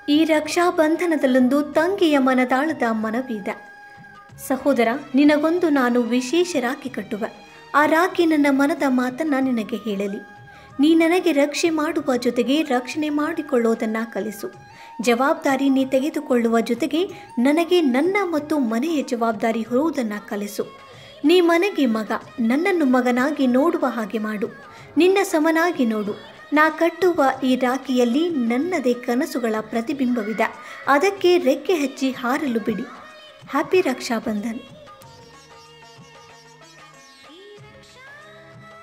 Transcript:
ಈ ರಕ್ಷಾಬಂಧನದಲ್ಲೊಂದು ತಂಗಿಯ ಮನದಾಳದ ಮನವಿದೆ ಸಹೋದರ ನಿನಗೊಂದು ನಾನು ವಿಶೇಷ ರಾಖಿ ಕಟ್ಟುವೆ ಆ ರಾಖಿ ನನ್ನ ಮನದ ಮಾತನ್ನು ನಿನಗೆ ಹೇಳಲಿ ನೀ ನನಗೆ ರಕ್ಷೆ ಮಾಡುವ ಜೊತೆಗೆ ರಕ್ಷಣೆ ಮಾಡಿಕೊಳ್ಳೋದನ್ನು ಕಲಿಸು ಜವಾಬ್ದಾರಿ ನೀ ತೆಗೆದುಕೊಳ್ಳುವ ಜೊತೆಗೆ ನನಗೆ ನನ್ನ ಮತ್ತು ಮನೆಯ ಜವಾಬ್ದಾರಿ ಹೊರುವುದನ್ನು ಕಲಿಸು ನೀ ಮನೆಗೆ ಮಗ ನನ್ನನ್ನು ಮಗನಾಗಿ ನೋಡುವ ಹಾಗೆ ಮಾಡು ನಿನ್ನ ಸಮನಾಗಿ ನೋಡು ನಾ ಕಟ್ಟುವ ಈ ರಾಖಿಯಲ್ಲಿ ನನ್ನದೇ ಕನಸುಗಳ ಪ್ರತಿಬಿಂಬವಿದೆ ಅದಕ್ಕೆ ರೆಕ್ಕೆ ಹಚ್ಚಿ ಹಾರಲು ಬಿಡಿ ಹ್ಯಾಪಿ ರಕ್ಷಾಬಂಧನ್